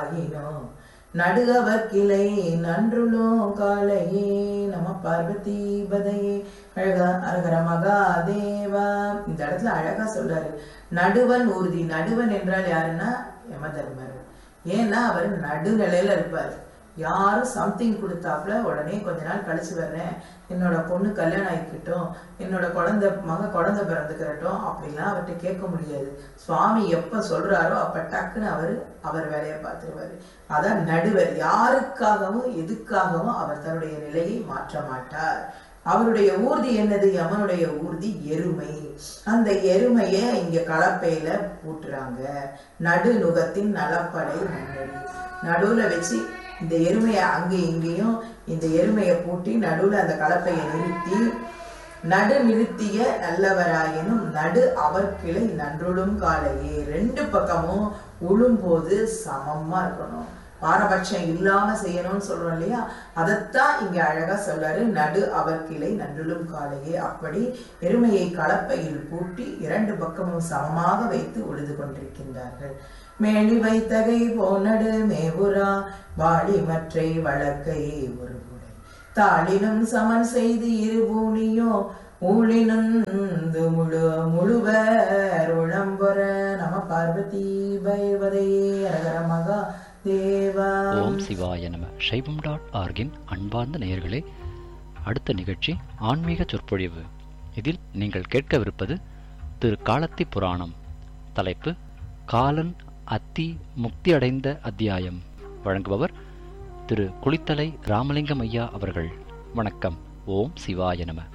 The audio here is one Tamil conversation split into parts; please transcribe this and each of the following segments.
நடுவராயினோ நடுகவர் கிளை நன்றுளோ காலையே நம பார்வதி பதையே அழகா அரகர மகாதேவா இந்த இடத்துல அழகா சொல்றாரு நடுவன் ஊர்தி நடுவன் என்றால் யாருன்னா யமதர்மர் ஏன்னா அவர் நடுநிலையில இருப்பார் யாரும் சம்திங் கொடுத்தாப்புல உடனே கொஞ்ச நாள் கழிச்சு வர்றேன் என்னோட பொண்ணு கல்யாணம் ஆகிக்கிட்டும் என்னோட குழந்தை மக குழந்தை பிறந்துக்கிறட்டும் அப்படிலாம் அவர்கிட்ட கேட்க முடியாது சுவாமி எப்ப சொல்றாரோ அப்ப டக்குன்னு அவர் அவர் வேலையை பார்த்துருவாரு அதான் நடுவர் யாருக்காகவும் எதுக்காகவும் அவர் தன்னுடைய நிலையை மாற்ற மாட்டார் அவருடைய ஊர்தி என்னது யமனுடைய ஊர்தி எருமை அந்த எருமைய இங்க கலப்பையில பூட்டுறாங்க நடுநுகத்தின் நலப்படை முன்னடி நடுவுல வச்சு இந்த எருமையை அங்கே இங்கேயும் இந்த எருமையை பூட்டி நடுவுல அந்த கலப்பையை நிறுத்தி நடு நிறுத்திய நல்லவராயினும் நடு அவர் கிளை நன்றுளும் காலையே ரெண்டு பக்கமும் உழும்போது சமமா இருக்கணும் பாரபட்சம் இல்லாம செய்யணும்னு சொல்றோம் இல்லையா அதைத்தான் இங்க அழகா சொல்றாரு நடு அவர் கிளை நன்றுளும் காலையே அப்படி எருமையை கலப்பையில் பூட்டி இரண்டு பக்கமும் சமமாக வைத்து உழுது கொண்டிருக்கின்றார்கள் மேலி வைத்தகை போனடு மேவுரா வாளி மற்றை வழக்கை ஒரு முறை தாளினும் சமன் செய்து இருபூனியோ ஊழினுந்து முழு முழுவர் உளம்பொர நம பார்வதி பைவதையே அரகர மகா தேவா ஓம் சிவாய நம சைவம் டாட் ஆர்கின் அன்பார்ந்த நேயர்களே அடுத்த நிகழ்ச்சி ஆன்மீக சொற்பொழிவு இதில் நீங்கள் கேட்கவிருப்பது திரு காலத்தி புராணம் தலைப்பு காலன் அத்தி முக்தி அடைந்த அத்தியாயம் வழங்குபவர் திரு குளித்தலை ராமலிங்கம் ஐயா அவர்கள் வணக்கம் ஓம் சிவாய நம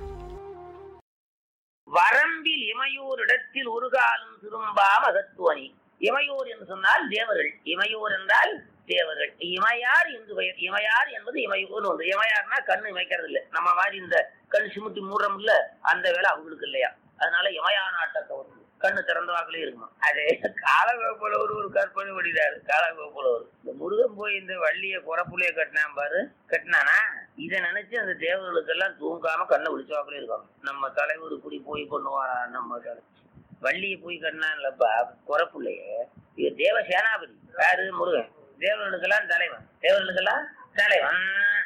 வரம்பில் இமையோர் இடத்தில் ஒரு காலம் திரும்பா மகத்துவனி இமையோர் என்று சொன்னால் தேவர்கள் இமையோர் என்றால் தேவர்கள் இமையார் என்று பெயர் இமையார் என்பது இமையோர் ஒன்று இமையார்னா கண்ணு இமைக்கிறது இல்லை நம்ம மாதிரி இந்த கண் சிமுத்தி மூடுறோம் இல்ல அந்த வேலை அவங்களுக்கு இல்லையா அதனால இமையா நாட்டத்தை ஒரு கண்ணு திறந்த வாக்கிலே இருக்குமா அதே காலகோப்புலவர் ஒரு கற்பனை பண்ணிட்டாரு காலகோப்புலவர் இந்த முருகன் போய் இந்த வள்ளிய குறப்புலைய கட்டினான் பாரு கட்டினானா இதை நினைச்சு அந்த தேவர்களுக்கெல்லாம் தூங்காம கண்ணை விழிச்ச வாக்கிலே இருக்காங்க நம்ம தலைவர் இப்படி போய் பண்ணுவாரா நம்ம தலை வள்ளியை போய் கட்டினான்லப்பா குறப்புலைய இது தேவ சேனாபதி யாரு முருகன் தேவர்களுக்கெல்லாம் தலைவன் தேவர்களுக்கெல்லாம் தலைவன்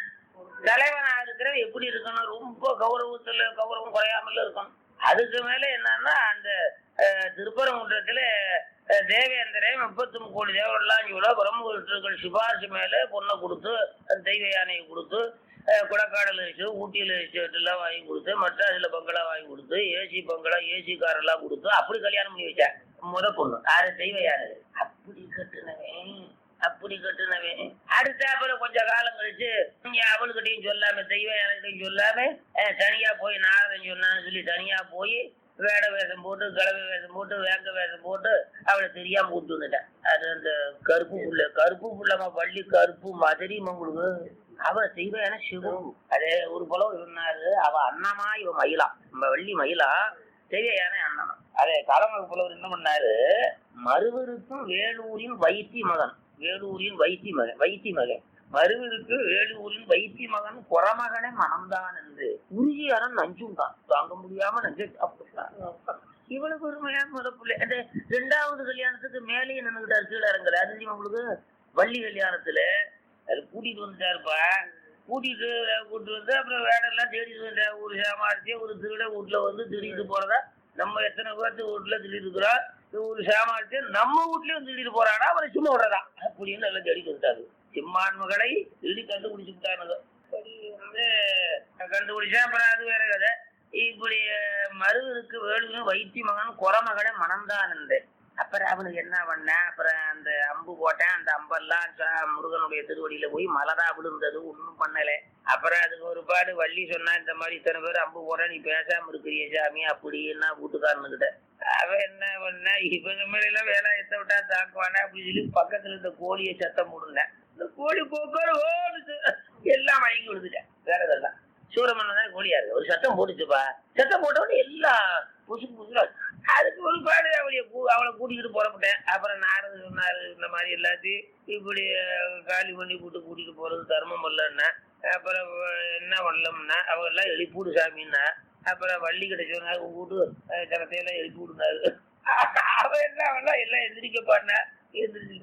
தலைவனா இருக்கிறவன் எப்படி இருக்கணும் ரொம்ப கௌரவத்துல கௌரவம் குறையாமல் இருக்கணும் அதுக்கு மேல என்னன்னா அந்த அஹ், திருப்பரங்குன்றத்துல அஹ், தேவேந்திரே முப்பத்தி மூணு கோடி தேவர்கள்லாம் சொல்ல பிரம்மகுருக்கள் சிபாரிசு மேல பொண்ணை கொடுத்து அந்த தெய்வ யானையை கொடுத்து அஹ், குடக்காடல் வச்சு ஊட்டியில் எல்லாம் வாங்கி கொடுத்து மெட்ராஸ்ல பங்களா வாங்கி கொடுத்து ஏசி பங்களா ஏசி கார் எல்லாம் கொடுத்து அப்படி கல்யாணம் பண்ணி வச்சேன் முத பொண்ணு யாரு தெய்வ யானை அப்படி கட்டுனவன் அப்படி கட்டுனவன் அடுத்தாப்புல கொஞ்ச காலம் கழிச்சு நீங்க அவளுக்கிட்டையும் சொல்லாம தெய்வ யானைகிட்டையும் சொல்லாம அஹ், தனியா போய் நாரதன் சொன்னான்னு சொல்லி தனியா போய் வேட வேஷம் போட்டு கிளவி வேஷம் போட்டு வேங்க வேஷம் போட்டு அவளை தெரியாம கூட்டு வந்துட்டேன் அது அந்த கருப்பு புள்ள கருப்பு புள்ளமா வள்ளி கருப்பு மதுரை உங்களுக்கு அவ செய்வேன சிவம் அதே ஒரு புலவு சொன்னாரு அவ அண்ணமா இவ மயிலா நம்ம வள்ளி மயிலா தெரியயான அண்ணனா அதே தலைமை புலவர் என்ன பண்ணாரு மருவருக்கும் வேலூரின் வைத்தி மகன் வேலூரின் வைத்தி மகன் வைத்தி மகன் மருவருக்கு வேலூரின் வைத்தி மகன் குறமகனே மனம்தான் என்று உறுதியாரன் நஞ்சும் தான் தாங்க முடியாம நஞ்சு சாப்பிட்டுட்டான் இவ்வளவு பெருமையா முதப்புள்ள அந்த ரெண்டாவது கல்யாணத்துக்கு மேலேயே நின்னுகிட்டாரு கீழே இறங்கல அது தெரியுமா உங்களுக்கு வள்ளி கல்யாணத்துல அது கூட்டிட்டு வந்துட்டாருப்பா கூட்டிட்டு கூட்டிட்டு வந்து அப்புறம் வேடெல்லாம் தேடிட்டு வந்தேன் ஒரு சாமாரிச்சு ஒரு திருட வீட்டுல வந்து திருடிட்டு போறதா நம்ம எத்தனை பேர்த்து வீட்டுல திருடிட்டு இருக்கிறோம் ஒரு சாமாரிச்சு நம்ம வீட்லயும் வந்து திருடிட்டு போறானா அவரை சும்மா விடுறதா அப்படின்னு எல்லாம் தேடிட்டு வந்துட்டாரு சிம்மான் மகளை திருடி கண்டுபிடிச்சு விட்டானுங்க அப்படி வந்து கண்டுபிடிச்சா அப்புறம் அது வேற கதை இப்படி மருவருக்கு வேலுவின் வைத்தி மகன் குறமகனை மணந்தான் இருந்தேன் அப்புறம் அவனுக்கு என்ன பண்ணேன் அப்புறம் அந்த அம்பு போட்டேன் அந்த அம்பெல்லாம் ச- முருகனுடைய திருவடியில போய் மலரா விழுந்தது ஒன்றும் பண்ணல அப்புறம் அதுக்கு ஒரு பாடு வள்ளி சொன்னா இந்த மாதிரி இத்தனை பேர் அம்பு போட நீ பேசாம இருக்கிறிய சாமி அப்படின்னா வீட்டுக்காரனுக்கிட்ட அவன் என்ன பண்ண இப்ப இந்த மாதிரி எல்லாம் வேலாயத்தை விட்டா தாக்குவானே அப்படின்னு சொல்லி பக்கத்துல இந்த கோழியை சத்தம் போடுனேன் இந்த கோழி போக்காரு ஓடுச்சு எல்லாம் மயங்கி விழுந்துட்டேன் வேற இதெல்லாம் சூரமன் தான் கோழியா இருக்கு ஒரு சத்தம் போட்டுச்சுப்பா சத்தம் போட்டவொடனே எல்லாம் புசு புசுல அதுக்கு ஒரு பாடு அவளைய கூ- அவளை கூட்டிக்கிட்டு புறப்பட்டேன் அப்புறம் நாரது சொன்னாரு இந்த மாதிரி எல்லாத்தையும் இப்படி அஹ், காலி பண்ணி கூட்டு கூட்டிட்டு போறது தர்மம் இல்லைன்னா அப்புறம் அஹ், என்ன பண்ணலம்னா அவங்க எல்லாம் எழுப்பிவிடு சாமின்னா அப்புறம் வள்ளி கிட்ட சொன்னாரு உங்க வீட்டு அஹ், ஜனத்தையெல்லாம் எழுப்பி விடுனாரு அவன் என்ன பண்ணா எல்லாம் எந்திரிக்க பாடினா எந்திரிச்சுட்டாரு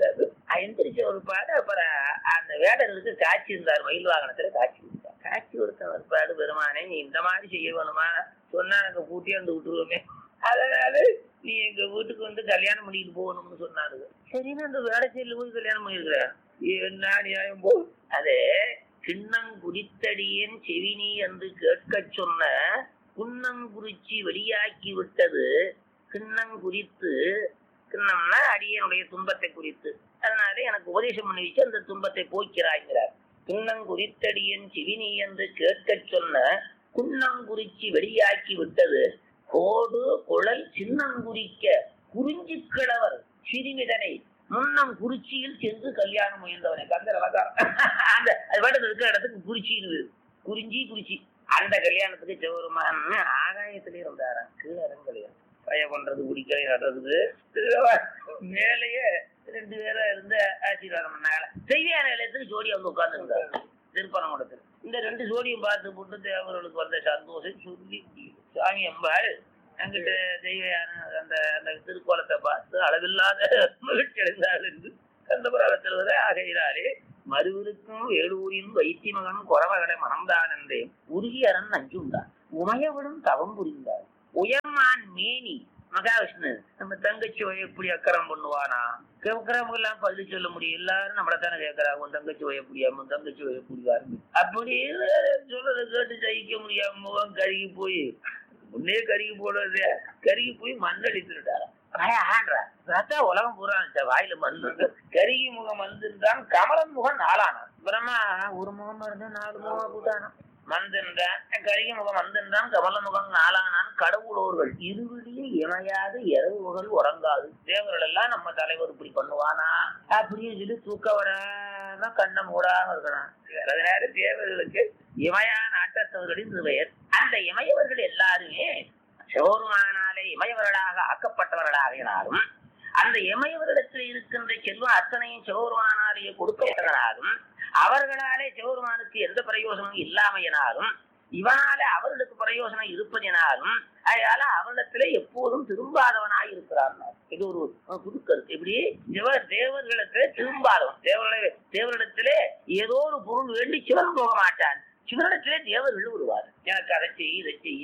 எந்திரிச்ச ஒரு பாடு அப்புறம் அந்த வேடர்களுக்கு காட்சி இருந்தார் மயில் வாகனத்துல காட்சி கொடுத்தார் காட்சி கொடுத்த ஒரு பாடு பெருமானே நீ இந்த மாதிரி செய்ய வேணுமா சொன்னா நாங்க கூட்டி வந்து விட்டுருவோமே அதனால நீ எங்க வீட்டுக்கு வந்து கல்யாணம் பண்ணிட்டு போகணும்னு சொன்னாரு சரின்னு அந்த வேடச்சேரியில போய் கல்யாணம் பண்ணிருக்கிறேன் என்ன நியாயம் போ அது சின்னங்குடித்தடியன் செவினி என்று கேட்கச் சொன்ன குன்னங்குறிச்சி வெளியாக்கி விட்டது கிண்ணங்குறித்து கிண்ணம்னா அடியனுடைய துன்பத்தை குறித்து அதனால எனக்கு உபதேசம் பண்ணி வச்சு அந்த துன்பத்தை போக்கிறாய்கிறார் கிண்ணங்குறித்தடியன் சிவினி என்று கேட்கச் சொன்ன குன்னங்குறிச்சி வெளியாக்கி விட்டது கோடு குழல் சின்னங்குறிக்க குறிஞ்சி கிழவர் சிறுமிதனை முன்னம் குறிச்சியில் சென்று கல்யாணம் முயன்றவனை கந்தர் அலங்காரம் அந்த அது பாட்டு இருக்கிற இடத்துக்கு குறிச்சின்னு பேரு. குறிஞ்சி குறிச்சி அந்த கல்யாணத்துக்கு சிவருமான் ஆகாயத்திலே இருந்தாராம் கீழே இறங்கலையா பய பண்றது குடிக்கலை நடுறதுக்கு மேலேயே ரெண்டு பேரும் இருந்து ஆசீர்வாதம் பண்ணாங்க செய்தியான நிலையத்துக்கு ஜோடியா வந்து உட்கார்ந்து இருந்தாரு திருப்பரங்குடத்தில் இந்த ரெண்டு ஜோடியும் பார்த்து போட்டு தேவர்களுக்கு வந்த சந்தோஷம் சொல்லி முடியல. சாமி அம்பாள் அங்கிட்ட தெய்வயான அந்த அந்த திருக்கோலத்தை பார்த்து அளவில்லாத மகிழ்ச்சி அடைந்தாள் என்று கந்தபுராணத்தில் வர ஆகையினாலே மறுவிருக்கும் வேலூரின் வைத்தி மகன் குறவகடை மணந்தான் என்றே உருகி அரண் அஞ்சுண்டான் உமையவிடும் தவம் புரிந்தார் உயர்மான் மேனி மகாவிஷ்ணு நம்ம தங்கச்சி வய எப்படி அக்கறம் பண்ணுவானா கேட்கறவங்க எல்லாம் பள்ளி சொல்ல முடியும் எல்லாரும் நம்மள தானே கேட்கறாங்க உன் தங்கச்சி வய முடியாம உன் தங்கச்சி வய புரிவாரு அப்படி சொல்றதை கேட்டு ஜெயிக்க முடியாம முகம் கருகி போய் முன்னே கருகி போடுறது கருகி போய் மண்ணடித்துட்டாரா ஆன்றா பார்த்தா உலகம் பூரா இருந்துச்சா வாயில மண் கருகி முகம் வந்திருந்தான் கமலன் முகம் நாளானான் அப்புறமா ஒரு முகம் இருந்து நாலு முகம் கூட்டானான் மந்திருந்தான் கருகி முகம் வந்திருந்தான் கமல முகம் நாளானான் கடவுளோர்கள் இருவிடியில் இணையாது இரவுகள் உறங்காது தேவர்கள் எல்லாம் நம்ம தலைவர் இப்படி பண்ணுவானா அப்படின்னு சொல்லி தூக்க வராம கண்ணை மூடாம இருக்கணும் அதனால தேவர்களுக்கு இமயான ஆட்டத்தவர்களின் பெயர் அந்த இமயவர்கள் எல்லாருமே சிவருமானாலே இமயவர்களாக ஆக்கப்பட்டவர்களாகினாலும் அந்த இமயவரிடத்தில் இருக்கின்ற செல்வம் அத்தனையும் சிவபெருமானாலேயே கொடுக்கப்பட்டதனாலும் அவர்களாலே சிவபெருமானுக்கு எந்த பிரயோஜனமும் இல்லாமையினாலும் இவனாலே அவர்களுக்கு பிரயோஜனம் இருப்பதினாலும் அதனால அவரிடத்திலே எப்போதும் திரும்பாதவனாய் இருக்கிறான் இது ஒரு புது கருத்து இப்படி சிவ தேவர்களிடத்திலே திரும்பாதவன் தேவர்களே தேவரிடத்திலே ஏதோ ஒரு பொருள் வேண்டி சிவன் போக மாட்டான் சிவனிடத்திலே தேவர்கள் வருவார் எனக்கு அதை செய் இதை செய்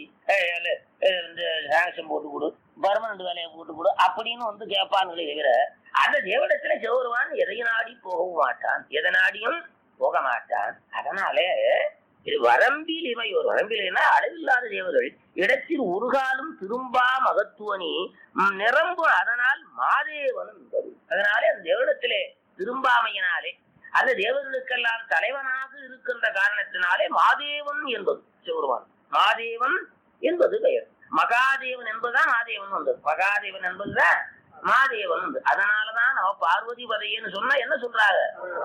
இந்த சாங்ஷன் போட்டு கொடு பர்மனண்ட் வேலையை போட்டு கொடு அப்படின்னு வந்து கேட்பான்களே தவிர அந்த தேவனிடத்துல சிவருவான் எதை நாடி போகவும் மாட்டான் எதை நாடியும் போக மாட்டான் அதனாலே இது வரம்பில் இவை ஒரு வரம்பில்னா அளவில்லாத தேவர்கள் இடத்தில் ஒரு காலம் திரும்பா மகத்துவனி நிரம்பு அதனால் மாதேவன் என்பது அதனாலே அந்த தேவனிடத்திலே திரும்பாமையினாலே அந்த தேவர்களுக்கெல்லாம் தலைவனாக இருக்கின்ற காரணத்தினாலே மாதேவன் என்பது சிவருமான் மாதேவன் என்பது பெயர் மகாதேவன் என்பதுதான் மாதேவன் வந்தது மகாதேவன் என்பதுதான் மாதேவன் வந்து அதனாலதான் நம்ம பார்வதி பதையன்னு சொன்னா என்ன சொல்றாங்க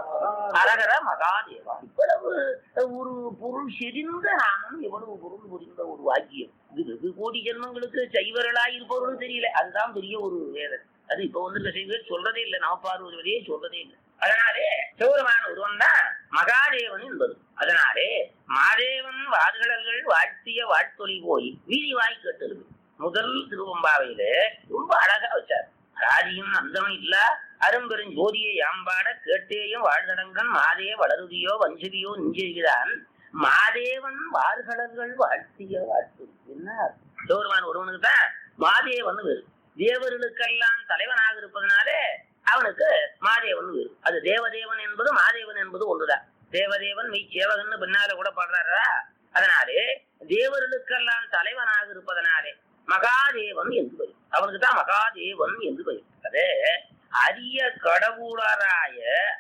அரகர மகாதேவா இவ்வளவு ஒரு பொருள் செறிந்த நாமம் எவ்வளவு பொருள் புரிந்த ஒரு வாக்கியம் இது வெகு கோடி ஜென்மங்களுக்கு சைவர்களாய் இருப்பவர்களும் தெரியல அதுதான் பெரிய ஒரு வேதனை அது இப்ப வந்து செய்வர் சொல்றதே இல்லை நவ பார்வதி பதையே சொல்றதே இல்லை அதனாலே சிவருமான ஒருவன் தான் மகாதேவன் என்பது அதனாலே மாதேவன் வாதுகளர்கள் வாழ்த்திய வாழ்த்தொலி போய் வீதி வாய் கேட்டது முதல் திருவம்பாவையில ரொம்ப அழகா வச்சார் ராதியும் அந்தமும் இல்ல அரும்பெரும் ஜோதியை யாம்பாட கேட்டேயும் வாழ்தடங்கன் மாதே வளருதியோ வஞ்சதியோ நெஞ்சுகிறான் மாதேவன் வார்களர்கள் வாழ்த்திய வாழ்த்து என்ன சிவருமான் ஒருவனுக்கு தான் மாதேவன் வேறு தேவர்களுக்கெல்லாம் தலைவனாக இருப்பதனாலே அவனுக்கு மாதேவன் வேறு அது தேவதேவன் என்பது மாதேவன் என்பது ஒன்றுதான் தேவதேவன் மெய் சேவகன்னு பின்னால கூட பாடுறாரா அதனாலே தேவர்களுக்கெல்லாம் தலைவனாக இருப்பதனாலே மகாதேவன் என்று பெயர் அவனுக்கு தான் மகாதேவன் என்று பெயர் அதே அரிய கடவுளராய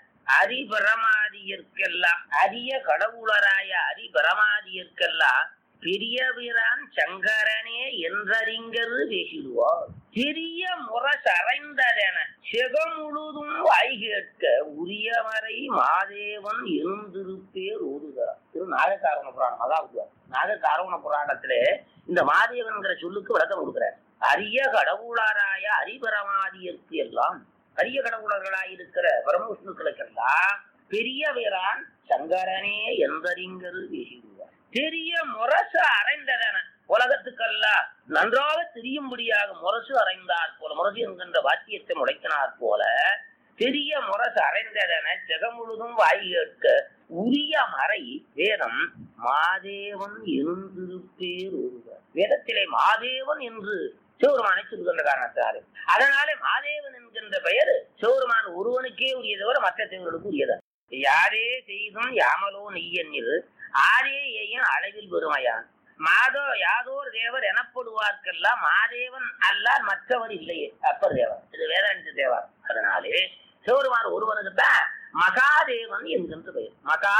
அரிபரமாதியர்க்கெல்லாம் அரிய கடவுளராய அரிபரமாதியர்க்கெல்லாம் பெரியபிரான் சங்கரனே என்றறிஞரு பேசிடுவார் பெரிய முரசறைந்ததென செகம் முழுதும் வாய் கேட்க உரியவரை மாதேவன் எழுந்திருப்பேர் ஓதுகிறார் திரு நாககாரண புராணம் அதாவது நாககாரண புராணத்திலே இந்த மாதேவன்கிற சொல்லுக்கு விளக்கம் கொடுக்கிறார் அரிய கடவுளராய அரிபரமாதியர்க்கு எல்லாம் அரிய கடவுளர்களாயிருக்கிற பரமவிஷ்ணுக்களுக்கெல்லாம் பெரிய வீரான் சங்கரனே எந்தறிஞரு பேசிடுவார் பெரிய முரசு அறைந்ததென உலகத்துக்கெல்லாம் நன்றாக தெரியும்படியாக முரசு அறைந்தார் போல முரசு என்கின்ற வாக்கியத்தை முடைக்கினார் போல பெரிய முரசு அறைந்ததென ஜெகமுழுதும் வாய் கேட்க உரிய மறை வேதம் மாதேவன் எழுந்திருப்பேர் ஒருவர் வேதத்திலே மாதேவன் என்று சிவருமானை சொல்கின்ற காரணத்தாரு அதனாலே மாதேவன் என்கின்ற பெயர் சிவருமான் ஒருவனுக்கே உரியதவர் மற்ற தேவர்களுக்கு உரியதா யாரே செய்தும் யாமலோ நெய்யன்னில் ஆரே ஏயின் அளவில் பெருமையான் மாதோ யாதோர் தேவர் எனப்படுவார்க்கெல்லாம் மாதேவன் அல்லால் மற்றவர் இல்லையே அப்பர் தேவர் இது வேதாந்த தேவர் அதனாலே சிவருமான் ஒருவனுக்கு தான் மகாதேவன் என்கின்ற பெயர்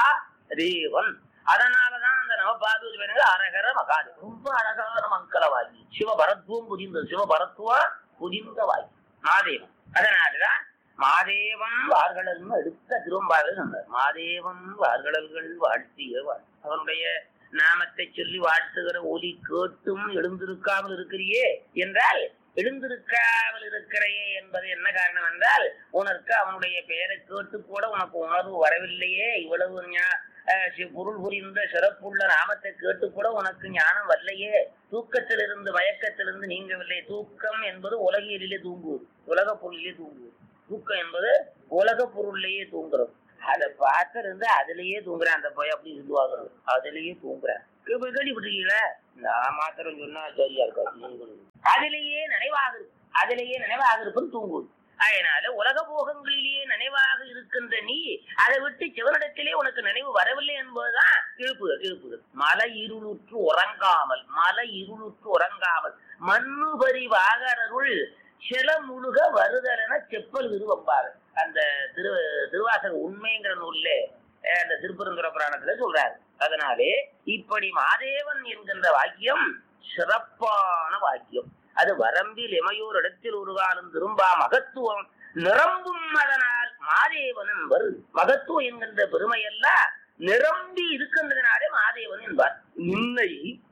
மகாதேவன் அதனாலதான் அந்த நவபாதூரி பேருங்க அரகர மகாதேவன் ரொம்ப அழகான மங்களவாகி சிவபரத்துவம் புதிந்தது சிவபரத்துவம் புதிந்த வாகி மாதேவன் அதனாலதான் மாதேவன் வார்களல்னு எடுத்த திரும்பாவே சொன்னார் மாதேவன் வார்களல்கள் வாழ்த்திய வாழ் அவனுடைய நாமத்தை சொல்லி வாழ்த்துகிற ஒலி கேட்டும் எழுந்திருக்காமல் இருக்கிறியே என்றால் எழுந்திருக்காமல் இருக்கிறையே என்பது என்ன காரணம் என்றால் உனக்கு அவனுடைய பெயரை கேட்டு கூட உனக்கு உணர்வு வரவில்லையே இவ்வளவு ஞா- அஹ் சி- பொருள் புரிந்த சிறப்புள்ள நாமத்தை கேட்டு கூட உனக்கு ஞானம் வரலையே தூக்கத்திலிருந்து மயக்கத்திலிருந்து நீங்கவில்லை தூக்கம் என்பது உலகியலிலே தூங்குவது உலக பொருளிலே தூங்குவது தூக்கம் என்பது உலக பொருள்லயே தூங்குறது அதை பார்த்திருந்து அதுலயே தூங்குறேன் அந்த பையன் அப்படி சொல்லுவாங்க அதுலயே தூங்குறேன் கேள்வி கேள்விப்பட்டிருக்கீங்களா நான் மாத்திரம் சொன்னா சரியா இருக்காது நீங்க சொல்லுங்க. அதிலேயே நினைவாக இருக்கு அதிலேயே நினைவாக இருப்பது தூங்குவது அதனால உலக போகங்களிலேயே நினைவாக இருக்கின்ற நீ அதை விட்டு சிவனிடத்திலே உனக்கு நினைவு வரவில்லை என்பதுதான் இழுப்புகள் இழுப்புகள் மலை இருளுற்று உறங்காமல் மலை இருளுற்று உறங்காமல் மண்ணுபரி வாகரருள் சில முழுக வருதலென செப்பல் விருவம்பாரு அந்த திரு திருவாசக உண்மைங்கிற நூல்லே அஹ், அந்த திருப்பரந்துர புராணத்துல சொல்றாரு அதனாலே இப்படி மாதேவன் என்கின்ற வாக்கியம் சிறப்பான வாக்கியம் அது வரம்பில் எமையோர் இடத்தில் உருவானும் திரும்பா மகத்துவம் நிரம்பும் அதனால் மாதேவன் என்பர் மகத்துவம் என்கின்ற பெருமையெல்லாம் நிரம்பி இருக்கின்றதுனாலே மாதேவன் என்பார் இன்னை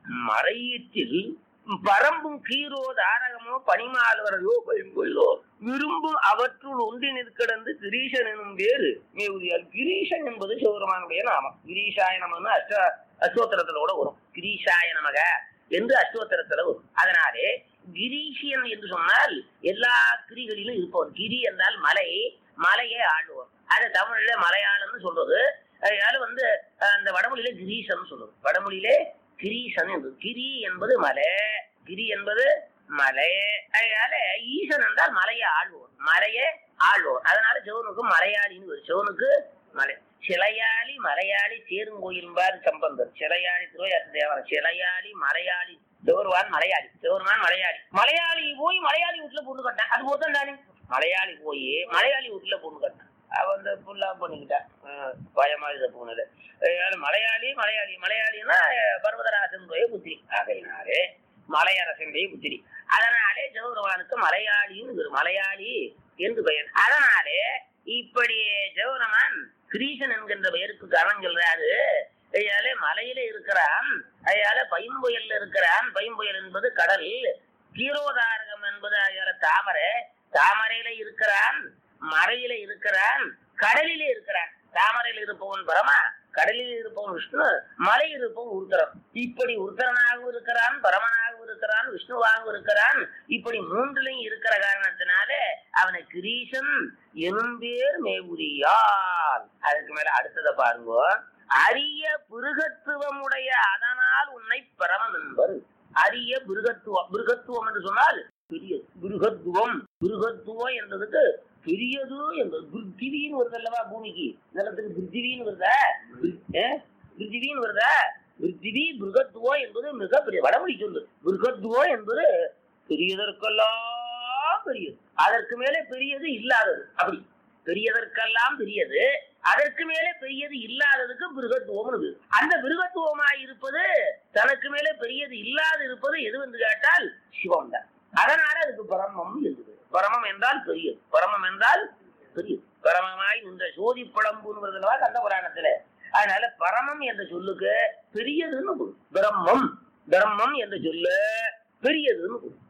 மறையீட்டில் பரம்பும் கீரோ தாரகமோ பனிமால்வரையோ பயன்பொழிலோ விரும்பும் அவற்றுள் ஒன்றி நிற்கிடந்து கிரீஷன் எனும் வேறு மேவுதியால் கிரீஷன் என்பது சிவபெருமானுடைய நாமம் கிரீஷாய நமன்னு அஷ்ட அஷ்டோத்திரத்துல கூட வரும் கிரீஷாய நமக என்று அஷ்டோத்திரத்துல வரும் அதனாலே கிரீஷியன் என்று சொன்னால் எல்லா கிரிகளிலும் இருப்பவர் கிரி என்றால் மலை மலையை ஆளுவோம் அது தமிழ்ல மலையாளம்னு சொல்றது அதனால வந்து அஹ், அந்த வடமொழியில கிரீஷன் சொல்றது வடமொழியிலே கிரீசன் என்பது கிரி என்பது மலை கிரி என்பது மலை அதனால ஈசன் என்றால் மலையை ஆள்வோர் மலையை ஆள்வோர் அதனால சிவனுக்கு மலையாளின்னு வரும் சிவனுக்கு மலை சிலையாளி மலையாளி சேருங்கோயில்பார் சம்பந்தர் சிலையாளி திருவையாற்று தேவரம் சிலையாளி மலையாளி சிவருவான் மலையாளி சிவருமான் மலையாளி மலையாளி போய் மலையாளி வீட்டுல பொண்ணு கட்டான் அது போதும் தானே மலையாளி போய் மலையாளி வீட்டுல பொண்ணு கட்டான் அவ வந்து புல்லா பண்ணிக்கிட்டான் அஹ் பயமா இதை போனது அதனால மலையாளி மலையாளி மலையாளின்னா அஹ், பர்வதராசனுடைய புத்திரி ஆகையினாலே மலையரசனுடைய புத்திரி அதனாலே சிவபெருமானுக்கு மலையாளின்னு பேரு. மலையாளி என்று பெயர் அதனாலே இப்படி சிவபெருமான் கிரீசன் என்கின்ற பெயருக்கு காரணம் சொல்றாரு அதனால மலையில இருக்கிறான் அதனால பைம்புயல்ல இருக்கிறான் பைம்புயல் என்பது கடல் கீரோதாரகம் என்பது அதனால தாமரை தாமரையில இருக்கிறான் மறையில இருக்கிறான் கடலிலே இருக்கிறான் தாமரையில் இருப்பவன் பரமா கடலில் இருப்பவன் விஷ்ணு மலையில் இருப்பவன் உருத்தரன் இப்படி உருத்தரனாகவும் இருக்கிறான் பரமனாகவும் இருக்கிறான் விஷ்ணுவாகவும் இருக்கிறான் இப்படி மூன்றுலையும் இருக்கிற காரணத்தினால அவனை கிரீசன் எனும்பேர் மேவுரியால் அதுக்கு மேல அடுத்ததை பாருங்க அரிய பிருகத்துவமுடைய அதனால் உன்னை பரமம் என்பர் அரிய பிருகத்துவம் பிருகத்துவம் என்று சொன்னால் பெரியது பிருகத்துவம் பிருகத்துவம் என்பதுக்கு பெரியது என்பது பிருத்திவின்னு வருது அல்லவா பூமிக்கு நிலத்துக்கு பிருத்திவின்னு வருதா ஏ? பிருத்திவின்னு வருதா பிருத்திவி பிருகத்துவம் என்பது மிக பெரிய வடமொழி சொல்லு பிருகத்துவம் என்பது பெரியதற்கெல்லாம் பெரியது அதற்கு மேலே பெரியது இல்லாதது அப்படி பெரியதற்கெல்லாம் பெரியது அதற்கு மேலே பெரியது இல்லாததுக்கு பிருகத்துவம் அந்த பிருகத்துவமாய் இருப்பது தனக்கு மேலே பெரியது இல்லாது இருப்பது எது என்று கேட்டால் சிவம் தான் அதனால அதுக்கு பரமம் என்று பெயர். பரமம் என்றால் பெரியது பரமம் என்றால் பெரியது பரமமாய் இந்த சோதி பழம்புங்கிறதுலவா கந்த புராணத்துல அதனால பரமம் என்ற சொல்லுக்கு பெரியதுன்னு பொருள். பிரம்மம் பிரம்மம் என்ற சொல்லு பெரியதுன்னு பொருள்.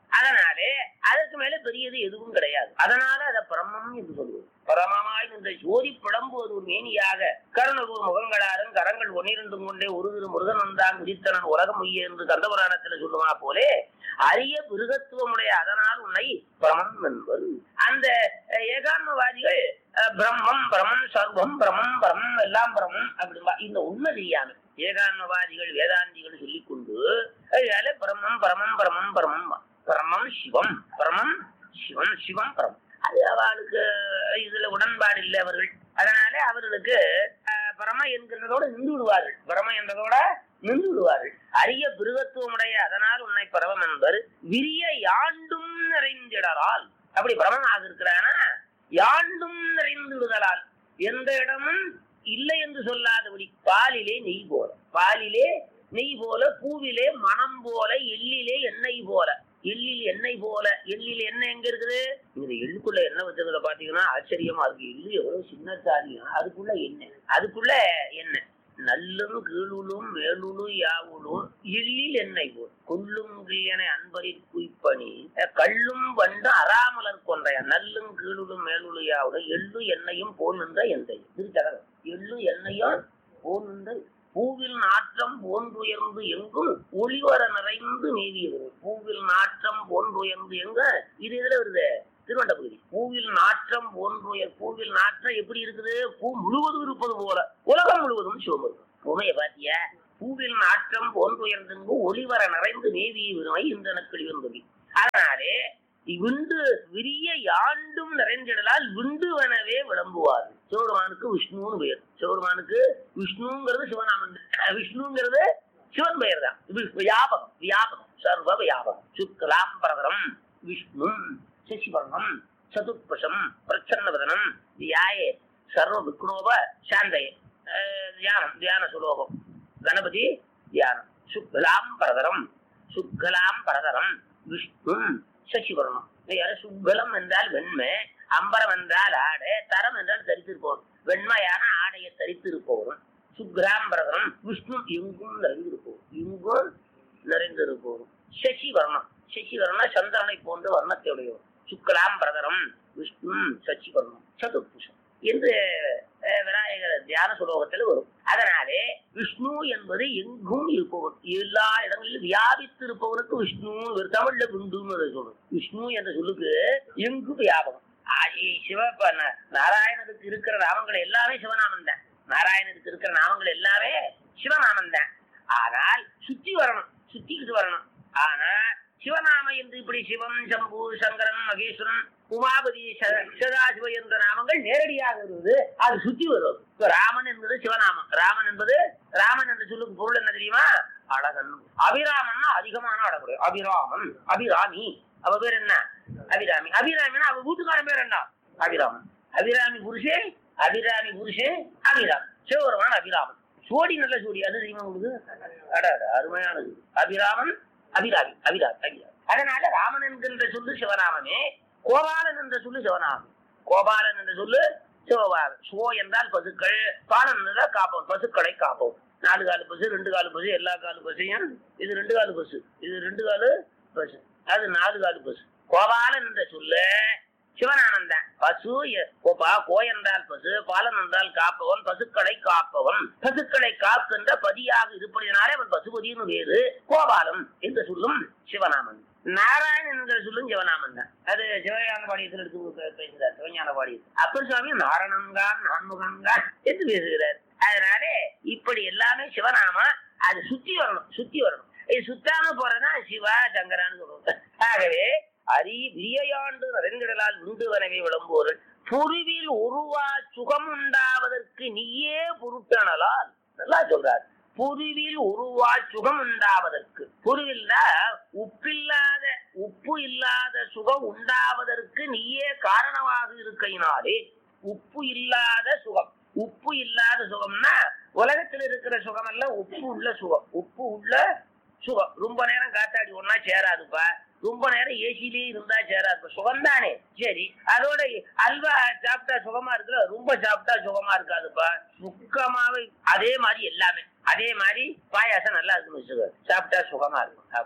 அதனாலே அதற்கு மேல பெரியது எதுவும் கிடையாது அதனால அதை பிரம்மம் என்று சொல்லுவது பரமமாய் நின்ற ஜோதி பிளம்புவது ஒரு மேனியாக கருணூர் முகங்களாரும் கரங்கள் ஒன்னிரண்டும் கொண்டே ஒரு திரு முருகன் வந்தான் உதித்தனன் உலகம் உய்ய என்று கந்தபுராணத்துல சொல்லுவா போலே அரிய பிருகத்துவமுடைய அதனால் உன்னை பிரமம் என்பது அந்த அஹ், ஏகான்மவாதிகள் அஹ், பிரம்மம் பிரமம் சர்வம் பிரமம் பிரமம் எல்லாம் பிரமம் அப்படின்பா இந்த உண்மை தெரியாம ஏகான்மவாதிகள் வேதாந்திகள் சொல்லிக் கொண்டு அதனால பிரம்மம் பிரமம் பிரமம் பிரமம் பிரமம் சிவம் பிரமம் சிவம் சிவம் பிரமம் அது அவளுக்கு இதுல உடன்பாடு இல்லை அவர்கள் அதனால அவர்களுக்கு அஹ், பிரம என்கிறதோட நின்று விடுவார்கள் பிரம என்றதோட நின்று விடுவார்கள் அரிய பிருகத்துவமுடைய அதனால் உன்னை பரவம் என்பர் விரிய யாண்டும் நிறைந்திடலால் அப்படி பிரமமாக இருக்கிறானா யாண்டும் நிறைந்து விடுதலால் எந்த இடமும் இல்லை என்று சொல்லாதபடி பாலிலே நெய் போல பாலிலே நெய் போல பூவிலே மனம் போல எள்ளிலே எண்ணெய் போல எள்ளில் எண்ணெய் போல எள்ளில் எண்ணெய் எங்க இருக்குது இந்த எள்ளுக்குள்ள எண்ணெய் வச்சிருக்கிறத பாத்தீங்கன்னா ஆச்சரியமா இருக்கு எள்ளு எவ்வளவு சின்ன சாரியம் அதுக்குள்ள எண்ணெய் அதுக்குள்ள எண்ணெய் நல்லும் கீழுளும் மேலுளும் யாவுளும் எள்ளில் எண்ணெய் போல் கொல்லும் கிளியனை அன்பரில் குய்ப்பணி கள்ளும் வண்டு அறாமலர் கொன்றைய நல்லும் கீழுளும் மேலுளும் யாவுளும் எள்ளு எண்ணெயும் போல் நின்ற எந்தை திருச்சகரம் எள்ளு எண்ணெயும் போல் நின்ற பூவில் நாற்றம் போன்றுயர்ந்து எங்கும் ஒளிவர நிறைந்து நீவியது பூவில் நாற்றம் போன்றுயர்ந்து எங்க இது இதுல வருது திருவண்ட பகுதி பூவில் நாற்றம் போன்றுயர் பூவில் நாற்றம் எப்படி இருக்குது பூ முழுவதும் இருப்பது போல உலகம் முழுவதும் சிவமுருகன் உமைய பாத்தியா பூவில் நாற்றம் போன்றுயர்ந்தெங்கு ஒளிவர நிறைந்து மேவிய விருமை இந்தனக்கள் இருந்தது அதனாலே விண்டு விரிய யாண்டும் நிறைந்திடலால் விண்டுவனவே விளம்புவார் சிவபெருமானுக்கு விஷ்ணுன்னு பெயர் சிவபெருமானுக்கு விஷ்ணுங்கிறது சிவநாமன் விஷ்ணுங்கிறது சிவன் பெயர் தான் இது வியாபகம் வியாபகம் சர்வ வியாபகம் சுக்லாம் பிரதரம் விஷ்ணு சசிவர்ணம் சதுர்பசம் பிரச்சன்னவதனம் தியாயே சர்வ விக்னோப சாந்தய அஹ் தியானம் தியான சுலோகம் கணபதி தியானம் சுக்லாம் பிரதரம் சுக்லாம் பிரதரம் விஷ்ணு சசிவர்ணம் யாரு சுக்கலம் என்றால் வெண்மை அம்பரம் என்றால் ஆடை தரம் என்றால் தரித்திருப்பவன் வெண்மையான ஆடையை தரித்திருப்பவரும் சுக்ராம்பரதனம் விஷ்ணு எங்கும் நிறைந்திருப்போம் எங்கும் நிறைந்திருப்போம் சசிவர்ணம் சசிவர்ணம் சந்திரனை போன்ற வர்ணத்தை உடையவர் சுக்லாம்பரதனம் விஷ்ணு சசிவர்ணம் சதுர்புஷம் என்று அஹ், விநாயகர் தியான சுலோகத்தில் வரும் அதனாலே விஷ்ணு என்பது எங்கும் இருப்பவன் எல்லா இடங்களிலும் வியாபித்து இருப்பவனுக்கு விஷ்ணு ஒரு தமிழ்ல விண்டுன்னு அதை சொல்றோம் விஷ்ணு என்ற சொல்லுக்கு எங்கும் வியாபகம் ஆதி சிவ இப்ப ந- நாராயணனுக்கு இருக்கிற நாமங்கள் எல்லாமே சிவநாமம் தான் நாராயணனுக்கு இருக்கிற நாமங்கள் எல்லாமே சிவநாமம் தான் ஆனால் சுத்தி வரணும் சுத்திக்கிட்டு வரணும் ஆனா சிவநாம என்று இப்படி சிவம் சம்பு சங்கரன் மகேஸ்வரன் உமாபதி ச- சதாசிவ என்ற நாமங்கள் நேரடியாக வருவது அது சுத்தி வரும் இப்ப ராமன் என்பது சிவநாமம் ராமன் என்பது ராமன் என்ற சொல்லுக்கு பொருள் என்ன தெரியுமா அழகன் அபிராமன்னா அதிகமான அழகுடைய அபிராமன் அபிராமி அவ பேர் என்ன அபிராமி அபிராமினா அவ வீட்டுக்காரன் பேர் என்ன அபிராமன் அபிராமி புருஷே அபிராமி புருஷே அபிராம் சிவபெருமான் அபிராமன் சோடி நல்ல சோடி அது தெரியுமா உங்களுக்கு அட அட, அருமையானது அபிராமன் அபிராமி அபிராமி அபிராமி அதனால ராமன் என்கின்ற சொல்லு சிவநாமமே கோபாலன் என்ற சொல்லு சிவநாமம் கோபாலன் என்ற சொல்லு சிவபாலன் சோ என்றால் பசுக்கள் பாலன் என்றால் காப்போம் பசுக்களை காப்போம் நாலு காலு பசு ரெண்டு காலு பசு எல்லா காலு பசையும் இது ரெண்டு காலு பசு இது ரெண்டு காலு பசு அது நாலு காலு பசு கோபாலன் என்ற சொல்லு சிவனானந்தன் பசு எ- கோபா கோ என்றால் பசு பாலன் என்றால் காப்பவன் பசுக்களை காப்பவன் பசுக்களை காக்கின்ற பதியாக இருப்பதினாலே அவன் பசுபதினு வேறு கோபாலம் என்று சொல்லும் சிவநாமன் நாராயணன் என்கிற சொல்லும் சிவநாமன் தான் அது சிவஞான பாடியத்தில் எடுத்து பே- பேசுகிறார் சிவஞான பாடியத்தில் அப்பர் சுவாமி நாரணன்கான் நான்முகன்கான் என்று பேசுகிறார் அதனால இப்படி எல்லாமே சிவநாமா அது சுத்தி வரணும் சுத்தி வரணும் இது சுத்தாம போறதுன்னா சிவா சங்கரான்னு சொல்லுவாங்க ஆகவே அரி விரியையாண்டு நிறைந்திடலால் உண்டுவனவே விளம்புவோர்கள் புருவில் உருவா சுகம் உண்டாவதற்கு நீயே பொருட்டனலால் நல்லா சொல்றார் புருவில் உருவா சுகம் உண்டாவதற்கு புருவில்னா உப்பில்லாத உப்பு இல்லாத சுகம் உண்டாவதற்கு நீயே காரணமாக இருக்கையினாலே உப்பு இல்லாத சுகம் உப்பு இல்லாத சுகம்னா உலகத்தில் இருக்கிற சுகம் எல்லாம் உப்பு உள்ள சுகம் உப்பு உள்ள சுகம் ரொம்ப நேரம் காத்தாடி ஒன்னா சேராதுப்பா ரொம்ப நேரம் ஏசிலேயே இருந்தா சேராது சுகம் தானே சரி அதோட அல்வா சாப்பிட்டா சுகமா இருக்குல்ல ரொம்ப சாப்பிட்டா சுகமா இருக்காதுப்பா சுக்கமாவே அதே மாதிரி எல்லாமே அதே மாதிரி பாயாசம் நல்லா இருக்குன்னு வச்சுக்கோ சாப்பிட்டா சுகமா இருக்கும் அப்பா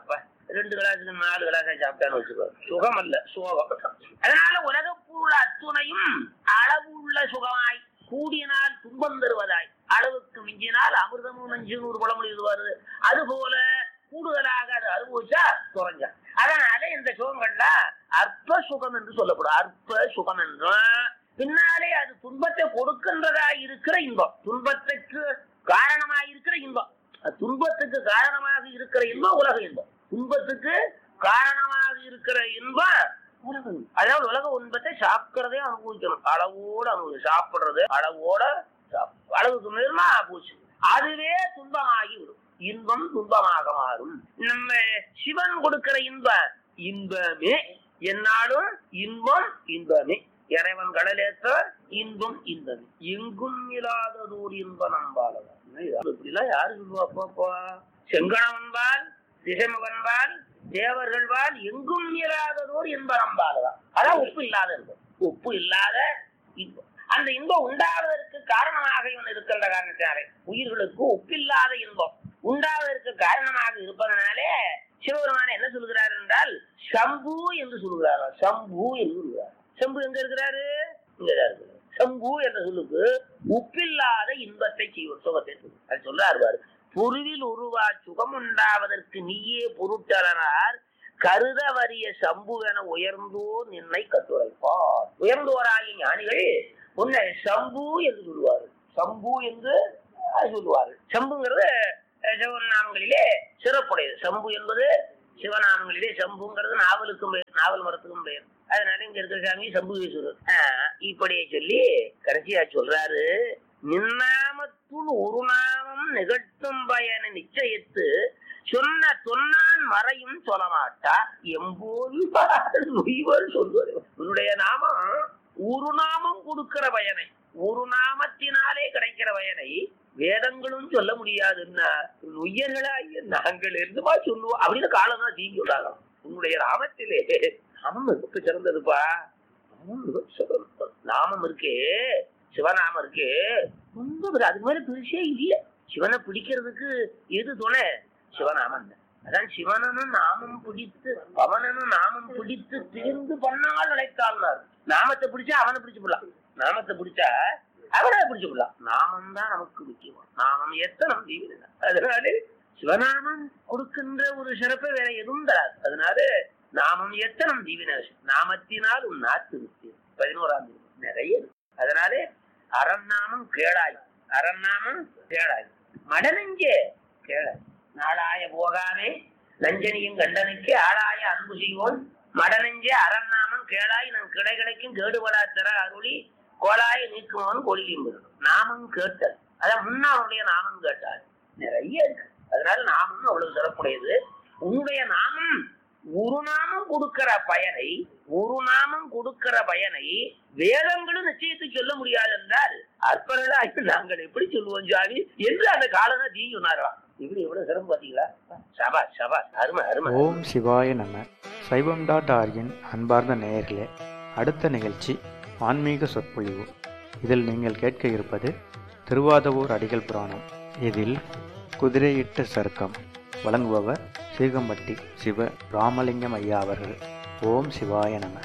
ரெண்டு கிளாஸுக்கு நாலு கிளாஸ் சாப்பிட்டான்னு வச்சுக்கோ சுகம் அல்ல சோகம் அதனால உலக பொருள் அத்துணையும் அளவுள்ள சுகமாய் கூடினால் துன்பம் தருவதாய் அளவுக்கு மிஞ்சினால் அமிர்தமும் நஞ்சு ஒரு பழமொழி வருது அது போல கூடுதலாக அது அனுபவிச்சா குறைஞ்சா அதனால இந்த சுகங்கள்ல அற்ப சுகம் என்று சொல்லப்படும் அற்ப சுகம் என்றும் பின்னாலே அது துன்பத்தை கொடுக்கின்றதா இருக்கிற இன்பம் துன்பத்துக்கு காரணமாக இருக்கிற இன்பம் அது துன்பத்துக்கு காரணமாக இருக்கிற இன்பம் உலக இன்பம் துன்பத்துக்கு காரணமாக இருக்கிற இன்பம் உலக இன்பம். அதாவது உலக இன்பத்தை சாப்பிடுறதே அனுபவிக்கணும் அளவோட அனுபவி சாப்பிடுறது அளவோட சாப்பிடு. அளவுக்கு மீறினா போச்சு அதுவே துன்பமாகி விடும் இன்பம் துன்பமாக மாறும் நம்ம சிவன் கொடுக்கிற இன்பம் இன்பமே என்னாலும் இன்பம் இன்பமே இறைவன் கடலேற்ற இன்பம் இன்பமே எங்கும் இல்லாததோர் இன்ப நம்பாளவன் இப்படிலாம் யாரு சொல்லுவாப்பா செங்கணவன்பால் திசைமுகன்பால் தேவர்கள்பால் எங்கும் இல்லாததோர் இன்ப நம்பாளவன் அதான் உப்பு இல்லாத இன்பம் உப்பு இல்லாத இன்பம் அந்த இன்பம் உண்டாவதற்கு காரணமாக இவன் இருக்கின்ற காரணத்தினாலே உயிர்களுக்கு ஒப்பில்லாத இன்பம் உண்டாவதற்கு காரணமாக இருப்பதனாலே சிவபெருமான என்ன சொல்கிறார் என்றால் சம்பு என்று சொல்கிறார் சம்பு என்று சொல்கிறார் சம்பு எங்க இருக்கிறாரு இங்கதான் இருக்கிறார் சம்பு என்ற சொல்லுக்கு உப்பில்லாத இன்பத்தை செய்வோம் சுகத்தை சொல்லும். அது சொல்றாரு பாரு பொருவில் உருவா சுகம் உண்டாவதற்கு நீயே பொருட்டலனார் கருத வரிய சம்புவென உயர்ந்தோர் நின்னை கட்டுரைப்பார் உயர்ந்தோராகிய ஞானிகள் உன்னை சம்பு என்று சொல்லுவார்கள் சம்பு என்று அஹ், சொல்லுவார்கள் சம்புங்கிறது அஹ், சிவநாமங்களிலே சிறப்புடையது சம்பு என்பது சிவநாமங்களிலே சம்புங்கிறது நாவலுக்கும் பெயர் நாவல் மரத்துக்கும் பெயர் அதனால இங்க இருக்கிற சாமி சம்புகேஸ்வரர் ஆஹ், இப்படியே சொல்லி கடைசியா சொல்றாரு நின்னாமத்துள் ஒரு நாமம் நிகழ்த்தும் பயனை நிச்சயித்து சொன்ன தொன்னான் மறையும் சொல்ல மாட்டா எம்போது நுய்வர் சொல்வது உன்னுடைய நாமம் ஒரு நாமம் கொடுக்கிற பயனை ஒரு நாமத்தினாலே கிடைக்கிற பயனை வேதங்களும் சொல்ல முடியாதுன்னா உயர்களாகிய நாங்கள் இருந்துமா சொல்லுவோம் அப்படின்னு காலம் தான் தீங்கி விடாதான் உன்னுடைய நாமத்திலே நாமம் மிக சிறந்ததுப்பா நாமம் மிக சிறந்தது. நாமம் இருக்கே சிவநாமம் இருக்கே ரொம்ப பெரிய- அதுக்கு மேல பெருசே இல்ல சிவனை பிடிக்கிறதுக்கு எது துணை சிவநாமம் தான். அதான் சிவனனும் நாமம் பிடித்து அவனனும் நாமம் பிடித்து திரிந்து பண்ணால் அழைத்தாள்னார் நாமத்தை பிடிச்சா அவனை பிடிச்சு போடலாம் நாமத்தை பிடிச்சா அவனை பிடிச்சு போடலாம் நாமம் தான் நமக்கு முக்கியம் நாமம் எத்தனை தீவிரம் அதனால சிவநாமம் கொடுக்கின்ற ஒரு சிறப்பை வேற எதுவும் தராது அதனால நாமம் எத்தனம் தீவின நாமத்தினால் உன் நாத்து பதினோராம் தேதி நிறைய இருக்கு. அதனாலே அரண்நாமம் கேளாய் அரண்நாமம் கேளாய் மடனெஞ்சே கேளாய் நாளாய போகாமே நஞ்சனியும் கண்டனுக்கு ஆளாய அன்பு செய்வோன் மடனெஞ்சே அரண்நாமம் கேளாய் நம் கிடை கிடைக்கும் கேடுபடா தர அருளி கோலாய நீக்குவோன் கொடியும் நாமம் கேட்டல் அதான் முன்னாருடைய நாமம் கேட்டார் நிறைய இருக்கு அதனால நாமம் அவ்வளவு சிறப்புடையது உன்னுடைய நாமம் ஒரு நாமம் கொடுக்கிற பயனை ஒரு நாமம் கொடுக்கிற பயனை வேதங்களும் நிச்சயத்தை சொல்ல முடியாது என்றால் அற்பர்களாகி நாங்கள் எப்படி சொல்லுவோம் ஜாவி என்று அந்த காலனா தீ சொன்னாராம் இப்படி எவ்வளவு சிரமம் பாத்தீங்களா சபா சபா அருமை அருமை ஓம் சிவாய நம சைவம் டாட் ஆர்கின் அன்பார்ந்த நேயர்களே அடுத்த நிகழ்ச்சி ஆன்மீக சொற்பொழிவு இதில் நீங்கள் கேட்க இருப்பது திருவாதவூர் அடிகள் புராணம் இதில் குதிரையிட்ட சருக்கம் வழங்குபவர் சீகம்பட்டி சிவ ராமலிங்கம் ஐயா அவர்கள் ஓம் சிவாய நம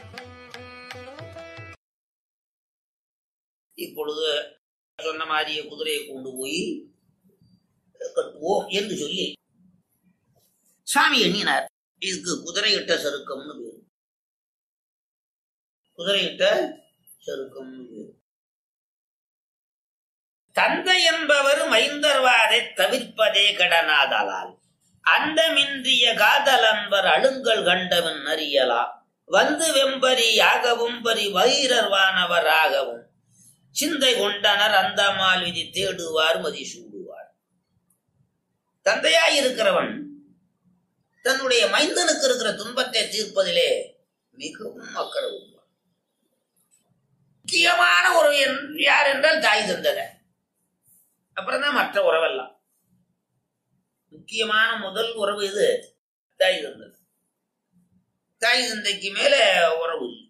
இப்பொழுது சொன்ன மாதிரியே குதிரையை கொண்டு போய் கட்டுவோம் என்று சொல்லி சாமி எண்ணினார் இதுக்கு குதிரையிட்ட சருக்கம்னு பேரு குதிரையிட்ட சருக்கம்னு பேரு தந்தை என்பவர் மைந்தர்வாதை தவிர்ப்பதே கடனாதலால் அந்தமின்றிய காதல் அன்பர் அழுங்கல் கண்டவன் அறியலா வந்து வெம்பரி யாகவும் பரி வைரர்வானவராகவும் சிந்தை கொண்டனர் அந்த விதி தேடுவார் மதி சூடுவார் தந்தையாய் இருக்கிறவன் தன்னுடைய மைந்தனுக்கு இருக்கிற துன்பத்தை தீர்ப்பதிலே மிகவும் அக்கறை கொள்வார். முக்கியமான உறவு என்- யார் என்றால் தாய் தந்தக அப்புறம் தான் மற்ற உறவெல்லாம் முக்கியமான முதல் உறவு இது தாய் தந்தது தாய் தந்தைக்கு மேல உறவு இல்லை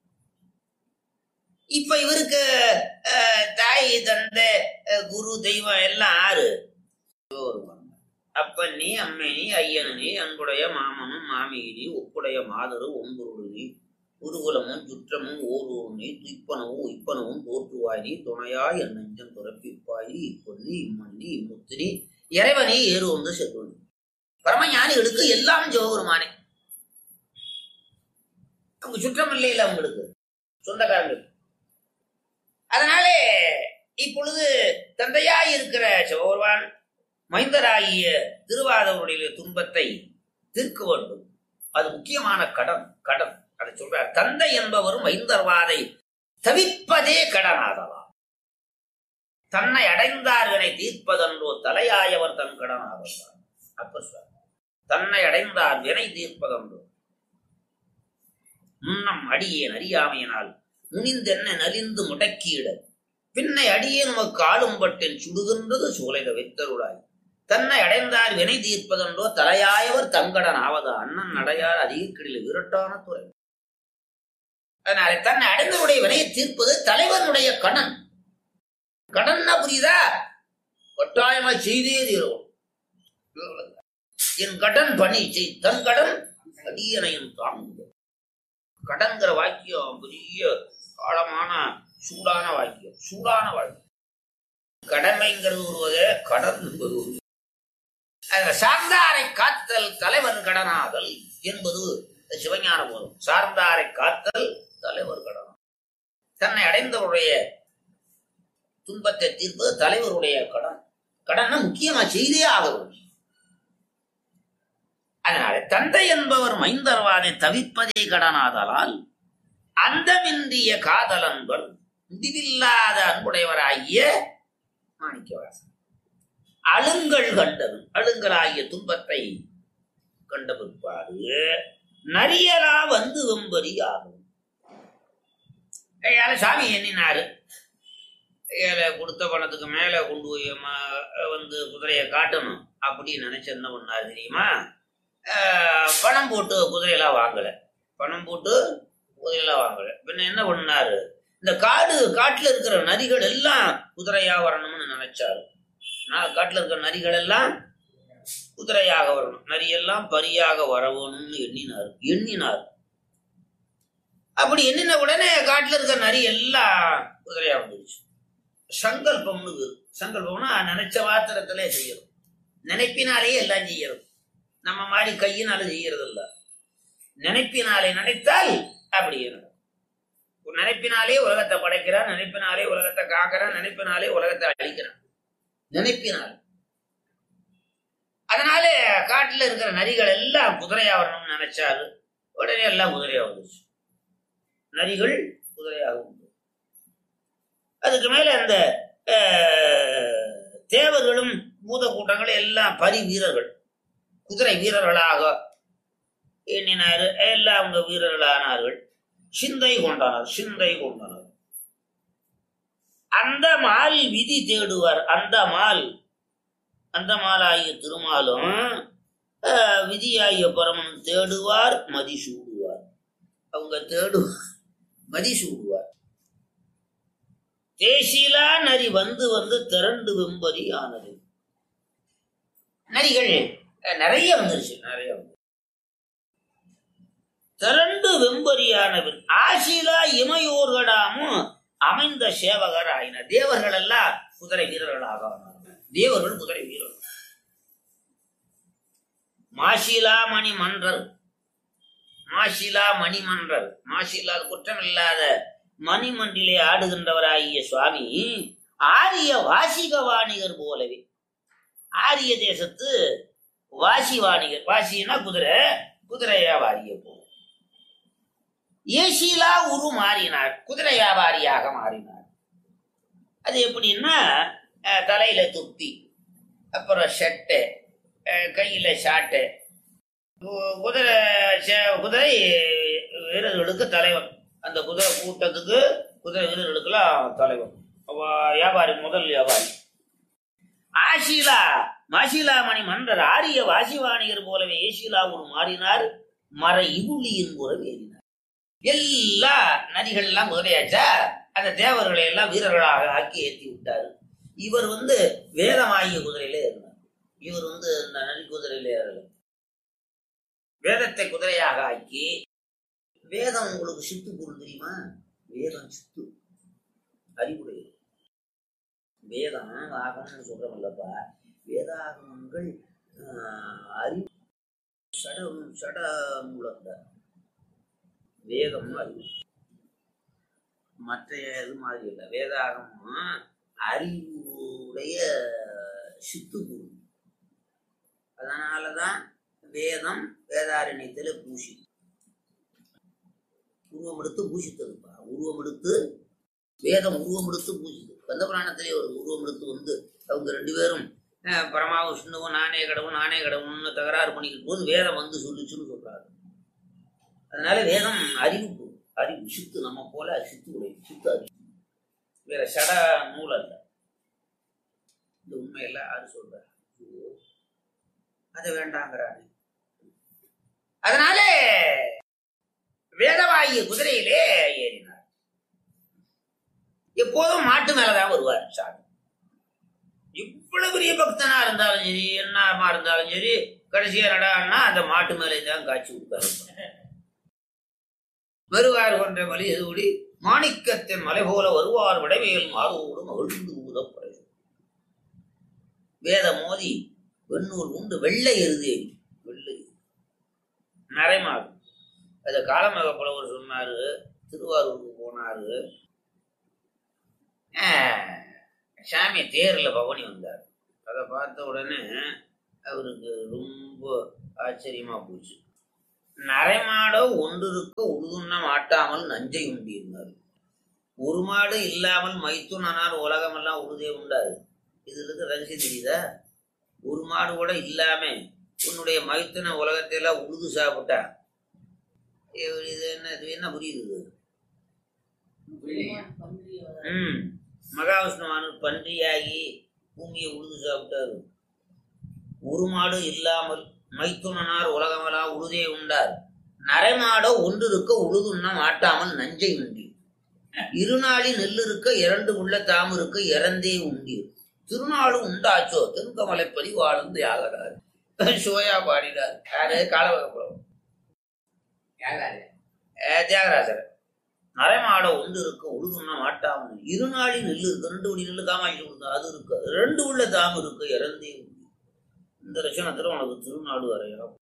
இப்ப இவருக்கு அஹ், தாய் தந்தை அஹ், குரு தெய்வம் எல்லாம் ஆறு சிவபெருமான் அப்பன்னி அம்மனி ஐயனனி அங்குடைய மாமனும் மாமியினி ஒப்புடைய மாதரு ஒன்பொருளினி உருகுலமும் சுற்றமும் ஓரூர்னி துய்ப்பனவும் உய்ப்பனவும் தோற்றுவாய் நீ துணையாய் என் நெஞ்சம் துறப்பிப்பாயி இப்பொன்னி இம்மன்னி இம்முத்தினி இறைவனே ஏறு வந்து செல்வன் பரமஞானிகளுக்கு எல்லாம் சிவபெருமானே அவங்க சுற்றம் இல்லையில அவங்களுக்கு சொந்தக்காரங்கள் அதனாலே இப்பொழுது தந்தையாய் இருக்கிற சிவபெருமான் மைந்தராகிய திருவாதவருடைய துன்பத்தை தீர்க்க வேண்டும் அது முக்கியமான கடன் கடன் அதை சொல்றார் தந்தை என்பவரும் மைந்தர்வாதை தவிப்பதே கடனாதலாம் தன்னை அடைந்தார்களை தீர்ப்பதன்றோ தலையாயவர் தன் கடனாதலாம் அப்ப சொல்றார். தன்னை அடைந்தார் வினை தீர்ப்பதன்றோ முன்னம் அடியேன் அறியாமையினால் முனிந்தென்ன நலிந்து முடக்கியிட பின்னை அடியே நமக்கு ஆளும்பட்டில் சுடுகின்றது சூளைத வைத்தருளாய் தன்னை அடைந்தார் வினை தீர்ப்பதென்றோ தலையாயவர் தங்கடன் ஆவது அண்ணன் நடையார் அதிகக்கிடில் விரட்டான துறை அதனால தன்னை அடைந்தவருடைய வினையை தீர்ப்பது தலைவனுடைய கடன் கடன்னா புரியுதா கட்டாயமா செய்தே தீரும் என் கடன் பணி செய் தன் கடன் அடியனையும் தாங்குக கடன்கிற வாக்கியம் பெரிய ஆழமான சூடான வாக்கியம் சூடான வாக்கியம் கடமைங்கிறது ஒரு வகை கடன் என்பது ஒரு வகை. அதுல சார்ந்தாரை காத்தல் தலைவர் கடனாதல் என்பது சிவஞான போதும் சார்ந்தாரை காத்தல் தலைவர் கடனாதல் தன்னை அடைந்தவருடைய துன்பத்தை தீர்ப்பது தலைவருடைய கடன் கடனை முக்கியமா செய்தே ஆக வேண்டும் அதனால தந்தை என்பவர் மைந்தர்வாதை தவிப்பதே கடனாதலால் அந்தமின்றிய காதலன்பர் முடிவில்லாத அன்புடையவராகிய மாணிக்கவாசன் அழுங்கள் கண்டது அழுங்களாகிய துன்பத்தை கண்ட பிற்பாடு நரியலா வந்து வெம்பரி ஆகும் ஐயால சாமி எண்ணினாரு ஐயால கொடுத்த பணத்துக்கு மேல கொண்டு போய் ம- வந்து குதிரையை காட்டணும் அப்படின்னு நினைச்சு என்ன பண்ணாரு தெரியுமா ஆஹ் பணம் போட்டு குதிரையெல்லாம் வாங்கல பணம் போட்டு குதிரையெல்லாம் வாங்கல பின்ன என்ன பண்ணாரு இந்த காடு காட்டுல இருக்கிற நரிகள் எல்லாம் குதிரையா வரணும்னு நினைச்சாரு நான் காட்டுல இருக்கிற நரிகள் எல்லாம் குதிரையாக வரணும் நரியெல்லாம் பரியாக வரணும்னு எண்ணினார் எண்ணினார் அப்படி எண்ணின உடனே காட்டுல இருக்கிற நரி எல்லாம் குதிரையா வந்துருச்சு சங்கல்பம்னு பேரு. சங்கல்பம்னா நினைச்ச மாத்திரத்திலே செய்யணும் நினைப்பினாலேயே எல்லாம் செய்யறது நம்ம மாதிரி கையினால செய்யறது இல்ல நினைப்பினாலே நினைத்தால் அப்படியே நடக்கும். ஒரு நினைப்பினாலே உலகத்தை படைக்கிறான் நினைப்பினாலே உலகத்தை காக்கிறான் நினைப்பினாலே உலகத்தை அழிக்கிறான் நினைப்பினால் அதனால காட்டுல இருக்கிற நரிகள் எல்லாம் குதிரையா வரணும்னு நினைச்சாரு உடனே எல்லாம் குதிரையா வந்துச்சு நரிகள் குதிரையாக வந்து அதுக்கு மேல அந்த அஹ், தேவர்களும் பூத கூட்டங்களும் எல்லாம் பரி வீரர்கள் குதிரை வீரர்களாக எண்ணினாரு எல்லாம் அவங்க வீரர்களானார்கள் சிந்தை கொண்டனர் சிந்தை கொண்டனர் அந்த மால் விதி தேடுவார் அந்த மால் அந்த மாலாகிய திருமாலும் ஆஹ், விதியாகிய பரமன் தேடுவார் மதி சூடுவார் அவங்க தேடுவார் மதி சூடுவார் தேசிலா நரி வந்து வந்து திரண்டு வெம்பரி ஆனது நரிகள் அஹ், நிறைய வந்துருச்சு நிறைய வந்து திரண்டு வெம்பரியானவன் ஆசிலா இமையோர்கடாமும் அமைந்த சேவகர் ஆயினர் தேவர்கள் எல்லாம் குதிரை வீரர்களாக ஆனார்கள். தேவர்கள் குதிரை வீரர்கள் மாசிலா மணி மன்றர் மாசிலா மணிமன்றர் மாசிலா குற்றமில்லாத மணிமன்றிலே ஆடுகின்றவராகிய சுவாமி ஆரிய வாசிக வாணிகர் போலவே ஆரிய தேசத்து வாசி வாணிகர் வாசினா குதிரை குதிரை வியாபாரிய போ ஏசிலா உரு மாறினார் குதிரை வியாபாரியாக மாறினார் அது எப்படின்னா அஹ், தலையில துப்பி அப்புறம் ஷெட்டு அஹ், கையில ஷாட்டு கு- குதிரை சே- குதிரை வீரர்களுக்கு தலைவன் அந்த குதிரை கூட்டத்துக்கு குதிரை வீரர்களுக்கெல்லாம் தலைவன் அவ வியாபாரி முதல் வியாபாரி ஆசிலா மாசிலாமணி மன்றர் ஆரிய வாசிவாணிகர் போலவே ஏசிலா ஒரு மாறினார் மர இவுளியின் புறம் ஏறினார் எல்லா நதிகள் எல்லாம் குதிரையாச்சா அந்த தேவர்களை எல்லாம் வீரர்களாக ஆக்கி ஏற்றி விட்டாரு இவர் வந்து வேதமாகிய குதிரையில இருந்தார் இவர் வந்து இந்த நரி குதிரையில ஏறல வேதத்தை குதிரையாக ஆக்கி வேதம் உங்களுக்கு சித்து பொருள் தெரியுமா வேதம் சித்து அறிவுடையது வேதம் ஆகம்னு சொல்றோம்லப்பா வேதாகமங்கள் ஆஹ், அறிவு சட சட மூலத்த வேதம் அறிவு மற்ற இது மாதிரி இல்லை வேதாகமும் அறிவுடைய சித்து பொருள் அதனாலதான் வேதம் வேதாரண்யத்துல பூசி உருவம் எடுத்து பூசித்ததுப்பா உருவம் எடுத்து வேதம் உருவம் எடுத்து பூசிது கந்த புராணத்திலே ஒரு உருவம் எடுத்து வந்து அவங்க ரெண்டு பேரும் அஹ், பரமா விஷ்ணுவும் நானே கடவுள் நானே கடவுள்னு தகராறு பண்ணிக்கிட்டு போது வேதம் வந்து சொல்லிச்சுன்னு சொல்றாரு அதனால வேதம் அறிவு பொருள். அறிவு சித்து நம்ம போல சித்து உடைய சித்து அறிவு வேற சட நூல் அல்ல இந்த உண்மையெல்லாம் யாரு சொல்றாரு ஐயோ, அது வேண்டாங்கிறாரு அதனால வேதவாயு குதிரையிலே ஏறினார் எப்போதும் மாட்டு மேலதான் வருவார் சாமி இவ்வளவு பெரிய பக்தனா இருந்தாலும் சரி என்னமா இருந்தாலும் சரி கடைசியா நடான்னா அந்த மாட்டு மேலே தான் காட்சி கொடுப்பாரு வருவார் கொன்ற வழி எதுபடி மாணிக்கத்தின் மலை போல வருவார் விடவேல் மாதோடு மகிழ்ந்து ஊதப்படை வேத மோதி வெண்ணூர் உண்டு வெள்ளை எருதேவி வெள்ளை நரைமாடு அதை காலமக புலவர் சொன்னாரு திருவாரூருக்கு போனாரு ஆஹ், சாமி தேர்ல பவனி வந்தார் அதை பார்த்த உடனே அவருக்கு ரொம்ப ஆச்சரியமா போச்சு நரைமாடோ ஒன்றிருக்க உழுதுண்ண மாட்டாமல் நஞ்சை உண்டியிருந்தார் ஒரு மாடு இல்லாமல் மைத்துனார் உலகமெல்லாம் உழுதே உண்டாது இதுல இருக்க ரகசியம் தெரியுதா ஒரு மாடு கூட இல்லாம உன்னுடைய மைத்துன உலகத்தை எல்லாம் உழுது சாப்பிட்டா இது இது என்ன இது என்ன புரியுது இது? ம் மகாவிஷ்ணுவானு பன்றியாகி பூமியை உழுது சாப்பிட்டாரு ஒரு மாடு இல்லாமல் மைத்துனனார் உலகமெல்லாம் உழுதே உண்டார் நரைமாடோ ஒன்று இருக்க உழுதுண்ண மாட்டாமல் நஞ்சை உண்டி இருநாளி நெல் இருக்க இரண்டு உள்ள தாம் இருக்க இறந்தே உண்டி திருநாளும் உண்டாச்சோ தென்கமலை பதிவாழ்ந்து யாகரார் சோயா பாடினார் யாரு காலவகப்புறம் தியாகராஜர் நரைமாட ஒன்று இருக்க உழுதுண்ண மாட்டாமல் இருநாளி நெல் இருக்கு ரெண்டு மணி நெல்லு காமாட்சி கொடுத்தா அது இருக்கு ரெண்டு உள்ள தாம் இருக்கு இறந்தே உண்டி இந்த லட்சணத்துல உனக்கு திருநாடு வரையணும்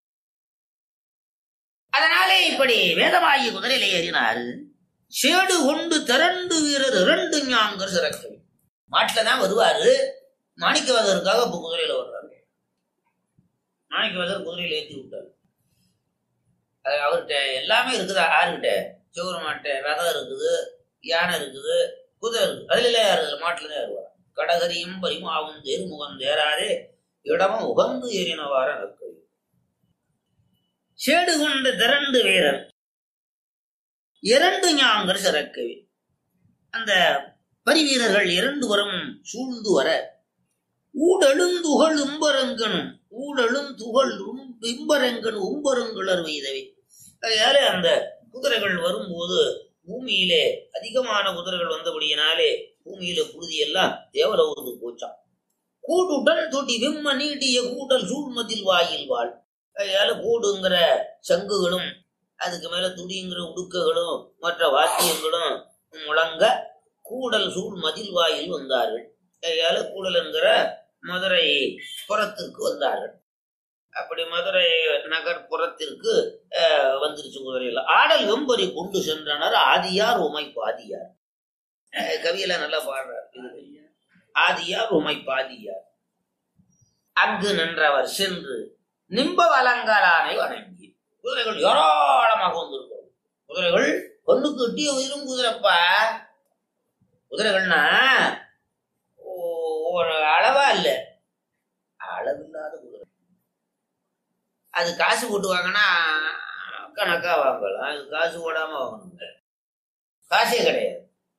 அதனாலே இப்படி வேதமாகி குதிரையில ஏறினாரு சேடு கொண்டு திரண்டு வீரர் இரண்டு ஞாங்கர் சிறக்கை மாட்டுல தான் வருவாரு மாணிக்கவாதருக்காக இப்ப குதிரையில வர்றாரு மாணிக்கவாதர் குதிரையில ஏற்றி விட்டாரு அது அவர்கிட்ட எல்லாமே இருக்குது யாருக்கிட்ட சிவருமாட்ட ரதம் இருக்குது யானை இருக்குது குதிரை இருக்குது அதுல எல்லாம் யாரு மாட்டுல தான் ஏறுவார் கடகரியும் பரிமாவும் தேர்முகம் தேராரே இடமும் உகந்து ஏறினவார நற்கை சேடு கொண்டு திரண்டு வீரர் இரண்டு ஞாங்கர் சிறக்கவே அந்த பரிவீரர்கள் இரண்டு வரும் சூழ்ந்து வர ஊடெழுந்துகள் உம்பரங்கனும் ஊடெழும் துகள் இம்பரங்கன் உம்பரங்குளர் வைதவை அதனால அந்த குதிரைகள் வரும்போது பூமியிலே அதிகமான குதிரைகள் வந்தபடியினாலே பூமியில புழுதி எல்லாம் தேவலோகத்துக்கு போச்சாம் கூடுடன் தொட்டி விம்ம நீட்டிய கூடல் சூழ்மதில் வாயில் வாழ் அதனால கூடுங்கிற சங்குகளும் அதுக்கு மேல துடிங்கிற உடுக்கைகளும் மற்ற வாத்தியங்களும் முழங்க கூடல் சூழ் மதில் வாயில் வந்தார்கள் அதனால கூடல் என்கிற மதுரை புறத்திற்கு வந்தார்கள் அப்படி மதுரை நகர் புறத்திற்கு அஹ், வந்துருச்சு குதிரையில் ஆடல் வெம்பரி கொண்டு சென்றனர் ஆதியார் உமை பாதியார் அஹ், கவியில நல்லா பாடுறார் இது ஆதியார் உமை பாதியார் அங்கு நின்றவர் சென்று நிம்ப வலங்கலானை வணங்கி குதிரைகள் ஏராளமாக வந்திருக்கும் குதிரைகள் பொண்ணுக்கு எட்டிய உயிரும் குதிரைப்பா குதிரைகள்னா ஓ- ஒரு அளவா இல்ல அளவில்லாத குதிரை அது காசு போட்டு வாங்கினா கணக்கா வாங்கலாம் அது காசு போடாம வாங்கணுங்க காசே கிடையாது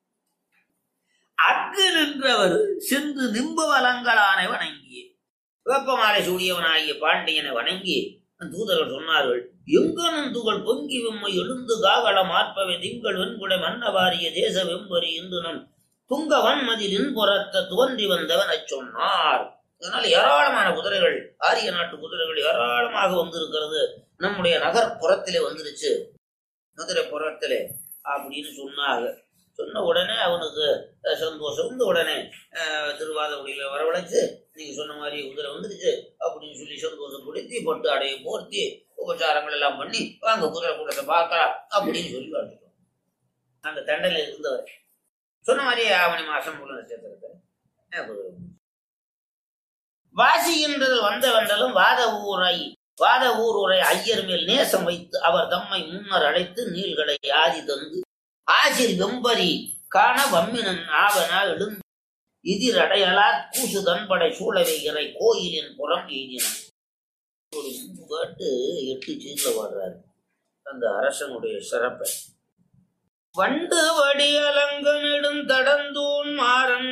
அங்கு நின்றவர் சென்று நிம்ப வலங்கலானை வணங்கி வேப்பமாலை சூடியவனாகிய பாண்டியனை வணங்கி தூதர்கள் சொன்னார்கள் எங்கனும் துகள் பொங்கி வெம்மை எழுந்து காவலம் ஆர்ப்பவை திங்கள் வெண்குடை மன்னவாரிய தேச வெம்பரி இன்று நம் துங்க வன்மதில் இன்புறத்த தோன்றி வந்தவன் சொன்னார் அதனால ஏராளமான குதிரைகள் ஆரிய நாட்டு குதிரைகள் ஏராளமாக வந்திருக்கிறது நம்முடைய நகர்ப்புறத்திலே வந்துருச்சு மதுரை புறத்திலே அப்படின்னு சொன்னாங்க சொன்ன உடனே அவனுக்கு அஹ், சந்தோஷம் இந்த உடனே அஹ், திருவாதகுடியில வரவழைச்சு நீங்க சொன்ன மாதிரி குதிரை வந்துருச்சு அப்படின்னு சொல்லி சந்தோஷப்படுத்தி பட்டு அடையை போர்த்தி உபச்சாரங்கள் எல்லாம் பண்ணி வாங்க குதிரை கூட்டத்தை பார்க்கலாம் அப்படின்னு சொல்லி வாழ்த்துட்டோம் அந்த தண்டையில இருந்தவர் சொன்ன மாதிரி ஆவணி மாசம் முழு நட்சத்திரத்தை அஹ், குதிரை வந்துச்சு. வாசி என்றது வந்த வண்டலும் வாத ஊரை வாத ஊர் உரை ஐயர் மேல் நேசம் வைத்து அவர் தம்மை முன்னர் அழைத்து நீள்களை ஆதி தந்து ஆசிர் வெம்பரி காண வம்மினன் ஆவனா எழுந்து இதிர் அடையலார் கூசு தன்படை சூழவை இறை கோயிலின் புறம் எய்தினான் ஒரு பாட்டு எட்டு சீர்ல பாடுறாரு அந்த அரசனுடைய சிறப்பை வண்டு வடி அலங்கனிடும் தடந்தூன் மாறன்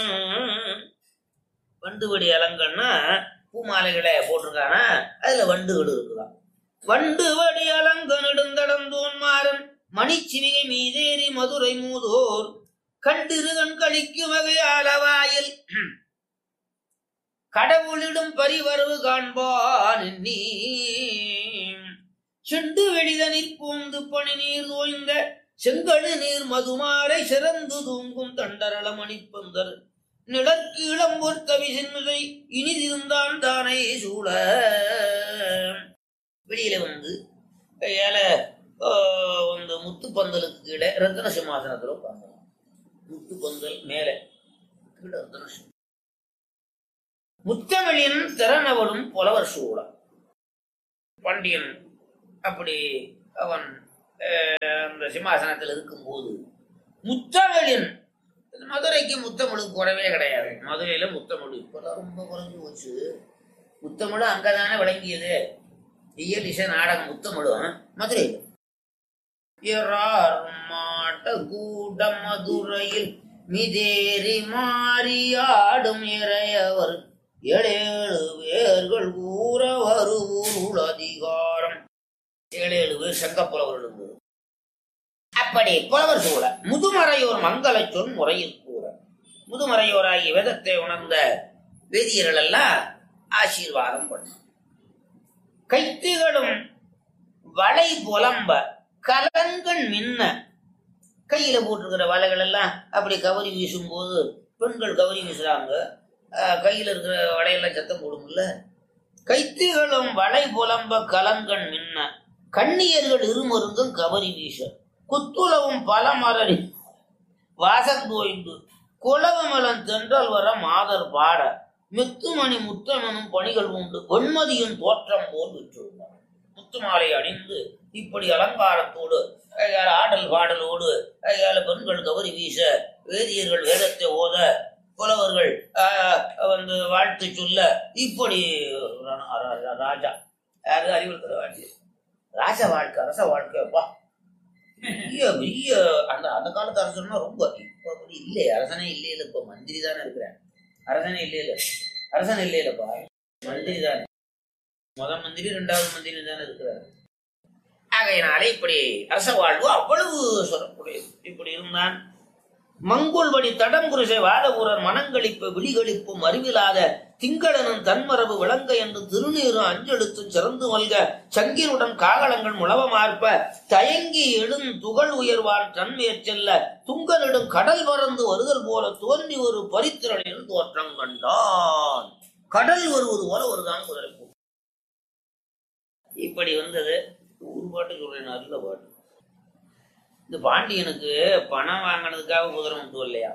வண்டு வடி அலங்கன்னா பூமாலைகளை போட்டிருக்கானா அதுல வண்டுகள் இருக்குதான் வண்டு வடி அலங்கனிடும் தடந்தூன் மாறன் மணிச்சிவிகை மீதேறி மதுரை மூதோர் கண்டிருகன் கழிக்கும் வகையாலவாயில் கடவுளிடும் பரிவரவு காண்பான் நீ செண்டு வெளிதனிற் பூந்து பனி நீர் ஓய்ந்த செங்கழு நீர் மதுமாலை சிறந்து தூங்கும் தண்டரள மணிப்பந்தர் நிழற்கீழம் பொறுத்தவி சின்னுதை இனிதிருந்தான் தானே சூழ வெளியில வந்து கையால ஆஹ், வந்து முத்துப்பந்தலுக்கு கீழே ரத்ன சிம்மாசனத்துல உட்கார்ந்தாங்க முத்துப்பந்தல் மேலே கீழே ரத்ன சிம்மாசனம். முத்தமிழின் திறனவளும் புலவர் சூழம் பாண்டியன் அப்படி அவன் ஆஹ், அந்த சிம்மாசனத்தில் இருக்கும்போது முத்தமிழின் மதுரைக்கு முத்தமிழுக்கு குறவே கிடையாது மதுரையில முத்தமிழ் இப்பதான் ரொம்ப குறைஞ்சு போச்சு முத்தமிழ் அங்கதானே விளங்கியது இயல் இசை நாடகம் முத்தமிழும் மதுரையில் இறார் மாட்ட கூட்ட மதுரையில் மிதேறி மாறியாடும் இறையவர் ஏழேழு பேர்கள் கூற வருவூர் அதிகாரம் ஏழேழு பேர் செங்கப்புலவர் இருந்தது அப்படி புலவர் சூழ முதுமறையோர் மங்கள சொல் முறையில் கூற முதுமறையோராகிய வேதத்தை உணர்ந்த வேதியர்கள் எல்லாம் ஆசீர்வாதம் பண்ண கைத்துகளும் வளை புலம்ப கலங்கன் மின்ன கையில போட்டிருக்கிற வலைகள் எல்லாம் அப்படி கவரி வீசும்போது பெண்கள் கவரி வீசுறாங்க ஆஹ் கையில இருக்கிற வலையெல்லாம் சத்தம் போடும்ல கைத்துகளும் வளை புலம்ப கலங்கன் மின்ன கண்ணியர்கள் இருமருந்தும் கவரி வீச குத்துலவும் பலமரடி வாசந்தோய்ந்து குலவமலன் தென்றல் வர மாதர் பாட முத்துமணி முத்தமெனும் பணிகள் உண்டு வெண்மதியின் தோற்றம் போல் விற்றிருந்தார் முத்துமாலை அணிந்து இப்படி அலங்காரத்தோடு அஹ் ஆடல் பாடலோடு அஹ் பெண்கள் கவரி வீச வேதியர்கள் வேதத்தை ஓத புலவர்கள் ஆஹ், வந்து வாழ்த்து சொல்ல இப்படி ர- ர- ராஜா யாரு அறிவுறுத்துற வாழ்க்கை ராஜ வாழ்க்கை அரச வாழ்க்கை அப்பா பெரிய பெரிய அந்த அந்த காலத்து அரசன்னா ரொம்ப இப்ப அப்படி இல்லை அரசனே இல்லை இல்ல இப்ப மந்திரி தானே இருக்கிறேன் அரசனே இல்லை இல்ல அரசன் இல்லை இல்லப்பா மந்திரி தானே முதல் மந்திரி ரெண்டாவது மந்திரி தானே இருக்கிறார் ஆகையினாலே இப்படி அரச வாழ்வு அவ்வளவு சொல்லக்கூடியது இப்படி இருந்தான் மங்குள்படி தடங்குரிசை வாதபூரர் மனங்களிப்பு விழிகளிப்பும் அறிவிலாத திங்களனும் தன்மரபு விளங்க என்று திருநீரும் அஞ்செழுத்தும் சிறந்து மல்க சங்கினுடன் காகளங்கள் முழவமார்ப்ப தயங்கி எழும் துகள் உயர்வான் தன்மையற் செல்ல துங்கனிடும் கடல் பறந்து வருதல் போல தோன்றி ஒரு பரித்திரளில் தோற்றம் கண்டான் கடல் வருவது போல வருதான் குதிரை போ இப்படி வந்தது ஒரு பாட்டு சொல்றேன் நல்ல பாட்டு இந்த பாண்டியனுக்கு பணம் வாங்கினதுக்காக குதிரை மட்டும் இல்லையா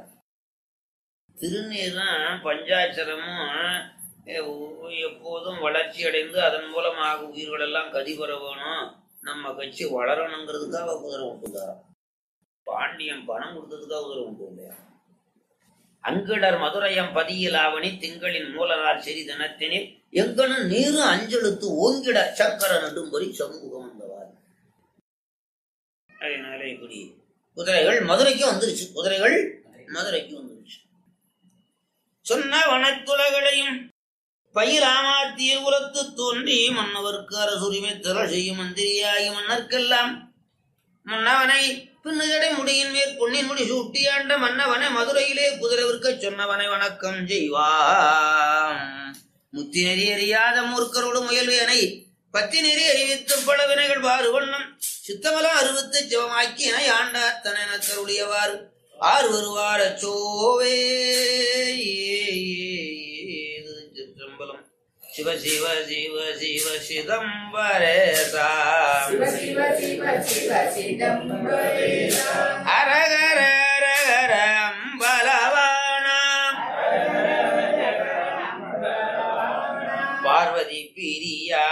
திருநீரும் பஞ்சாட்சரமும் எ- உ- எப்போதும் வளர்ச்சி அடைந்து அதன் மூலமாக உயிர்கள் எல்லாம் கதிபெற வேணும் நம்ம கட்சி வளரணுங்கிறதுக்காக குதிரை விட்டுதாராம் பாண்டியன் பணம் கொடுத்ததுக்காக குதிரை விட்டு இல்லையா அங்கிடர் மதுரையம் பதியில் ஆவணி திங்களின் மூலனார் செறி தினத்தினில் எங்கனும் நீரு அஞ்செழுத்து ஓங்கிட சக்கர நடும்படி சமூகம் வந்தவார் அதனால இப்படி குதிரைகள் மதுரைக்கு வந்துருச்சு குதிரைகள் மதுரைக்கு வந்துருச்சு சொன்ன வனத்துலகளையும் பயில் ஆமாத்திய உலத்து தோன்றி மன்னவர்க்கு அரசுரிமை திரள் செய்யும் மந்திரியாகி மன்னர்க்கெல்லாம் முன்னவனை பின்னுகடை முடியின் மேற் பொன்னின் முடி சூட்டியாண்ட மன்னவனை மதுரையிலே குதிரை விற்கச் சொன்னவனை வணக்கம் செய்வாம் முத்தி நெறி அறியாத மூர்க்கரோடு முயல்வேனை பத்தி நெறி அறிவித்து பல வினைகள் வாறு வண்ணம் சித்தமலம் அறிவித்து சிவமாக்கியனை ஆண்டாத்தன கருளியவாறு ஆறு வருவார சோவே சிற்றம்பலம் சிவ சிவ சிவ சிவ சிதம்பரேசா அரகர அரகர அம்பலவானாம் பார்வதி பிரியா